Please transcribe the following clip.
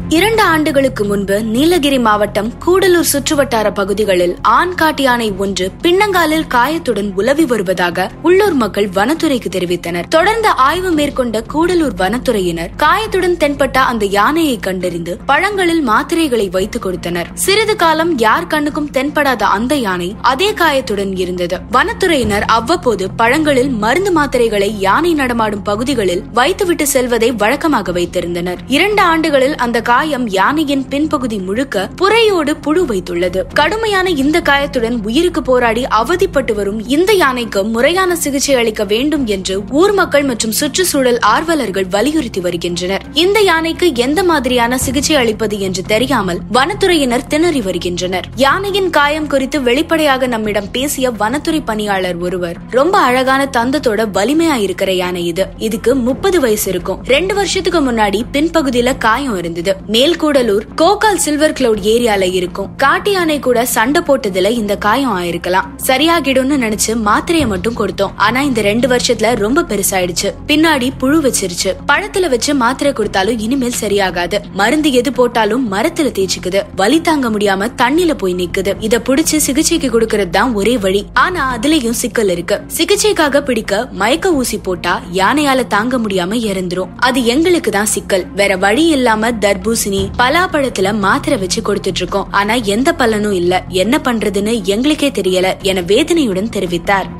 இரண்டு ஆண்டுகளுக்கு முன்பு நீலகிரி மாவட்டம் கூடலூர் சுற்றுவட்டார பகுதிகளில் ஆண் காட்டு யானை ஒன்று பின்னங்காலில் காயத்துடன் உலவி வருவதாக உள்ளூர் மக்கள் வனத்துறைக்கு தெரிவித்தனர் தொடர்ந்து ஆய்வு மேற்கொண்ட கூடலூர் வனத்துறையினர் காயத்துடன் தென்பட்ட அந்த யானையை கண்டறிந்து பழங்களில் மாத்திரைகளை வைத்துக் கொடுத்தனர் சிறிது காலம் யார் கண்ணுக்கும் தென்படாத அந்த யானை அதே காயத்துடன் இருந்தது வனத்துறையினர் அவ்வப்போது பழங்களில் மருந்து மாத்திரைகளை யானை நடமாடும் பகுதிகளில் வைத்துவிட்டு செல்வதை வழக்கமாக வைத்திருந்தனர் இரண்டு ஆண்டுகளில் அந்த காயம் யானையின் பின்பகுதி முழுக்க புறையோடு புழு வைத்துள்ளது கடுமையான இந்த காயத்துடன் உயிருக்கு போராடி அவதிப்பட்டு வரும் இந்த யானைக்கு முறையான சிகிச்சை அளிக்க வேண்டும் என்று ஊர் மக்கள் மற்றும் சுற்றுச்சூழல் ஆர்வலர்கள் வலியுறுத்தி வருகின்றனர் இந்த யானைக்கு எந்த மாதிரியான சிகிச்சை அளிப்பது என்று தெரியாமல் வனத்துறையினர் திணறி வருகின்றனர் யானையின் காயம் குறித்து வெளிப்படையாக நம்மிடம் பேசிய வனத்துறை பணியாளர் ஒருவர் ரொம்ப அழகான தந்தத்தோட வலிமையா இருக்கிற யானை இது இதுக்கு முப்பது வயசு இருக்கும் ரெண்டு வருஷத்துக்கு முன்னாடி பின்பகுதியில காயம் இருந்தது மேல்கூடலூர் கோகால் சில்வர் கிளவுட் ஏரியால இருக்கும் காட்டு யானை கூட சண்டை போட்டதுல இந்த காயம் ஆயிருக்கலாம் சரியாகிடும்னு நினைச்சு மாத்திரையை மட்டும் கொடுத்தோம் ஆனா இந்த ரெண்டு வருஷத்துல ரொம்ப பெருசாயிடுச்சு பின்னாடி புழு வச்சிருச்சு பழத்துல வச்சு மாத்திரை கொடுத்தாலும் இனிமேல் சரியாகாது மருந்து எது போட்டாலும் மரத்துல தேய்ச்சிக்குது வலி தாங்க முடியாம தண்ணில போய் நிக்குது இத புடிச்சு சிகிச்சைக்கு கொடுக்கறது தான் ஒரே வழி ஆனா அதுலயும் சிக்கல் இருக்கு சிகிச்சைக்காக பிடிக்க மயக்க ஊசி போட்டா யானையால தாங்க முடியாம இறந்துரும் அது எங்களுக்கு தான் சிக்கல் வேற வழி இல்லாம தர்பூசணி பலாப்பழத்துல மாத்திரை வச்சு கொடுத்துட்டு இருக்கோம் ஆனா எந்த பலனும் இல்ல என்ன பண்றதுன்னு எங்களுக்கே தெரியல என வேதனையுடன் தெரிவித்தார்